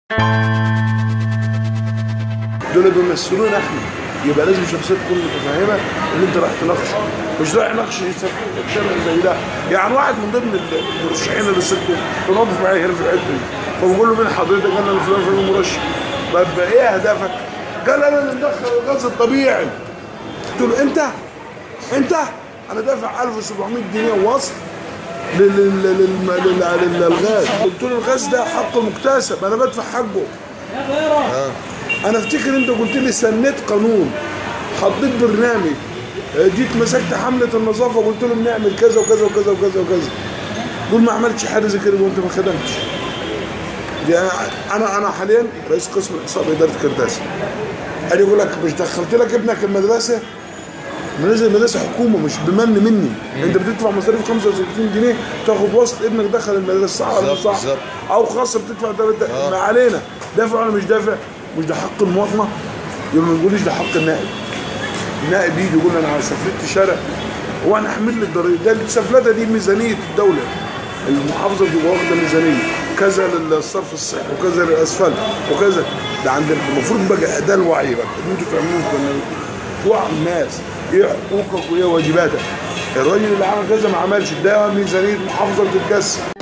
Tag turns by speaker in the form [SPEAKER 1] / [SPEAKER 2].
[SPEAKER 1] دول بيمثلونا احنا يبقى لازم شخصيه تكون متفهمه ان انت رايح تناقش مش رايح ناقش شبه زي ده يعني واحد من ضمن المرشحين اللي سكتوا كان واقف معايا هنا في الحته دي فبقول له مين حضرتك قال انا فلان فلان مرشح طب ايه هدفك؟ قال انا اللي مدخل الغاز الطبيعي قلت له انت انت انا دافع 1700 جنيه وصل لل- لل- لل- لل- للغاز قلت له الغاز ده حق مكتسب انا بدفع حقه انا افتكر انت قلت لي سنيت قانون حطيت برنامج آه، جيت مسكت حمله النظافه وقلت لهم نعمل كذا وكذا وكذا وكذا وكذا دول ما عملتش حاجه زي كده وانت ما خدمتش يعني انا انا حاليا رئيس قسم الاحصاء باداره كرداسه انا يقول لك مش دخلت لك ابنك المدرسه مدرسه مدرسه حكومه مش بمن مني انت بتدفع مصاريف 65 جنيه تاخد وسط ابنك دخل المدرسه صح ولا مش
[SPEAKER 2] بالظبط،
[SPEAKER 1] صح
[SPEAKER 2] بالظبط.
[SPEAKER 1] او خاصه بتدفع تلاتة ما علينا دافع ولا مش دافع مش ده حق المواطنه يبقى ما نقولش ده حق النائب النائب يجي يقول انا سفلت شارع هو انا احمل لي الضريبه ده السفلته دي ميزانيه الدوله المحافظه بتبقى واخده ميزانيه كذا للصرف الصحي وكذا للاسفلت وكذا ده عند المفروض بقى ده الوعي بقى ان انتوا تعملوه كنا- توعوا الناس ايه حقوقك وايه واجباتك الراجل اللي عمل كذا ما عملش ده ميزانيه محافظه بتتقسم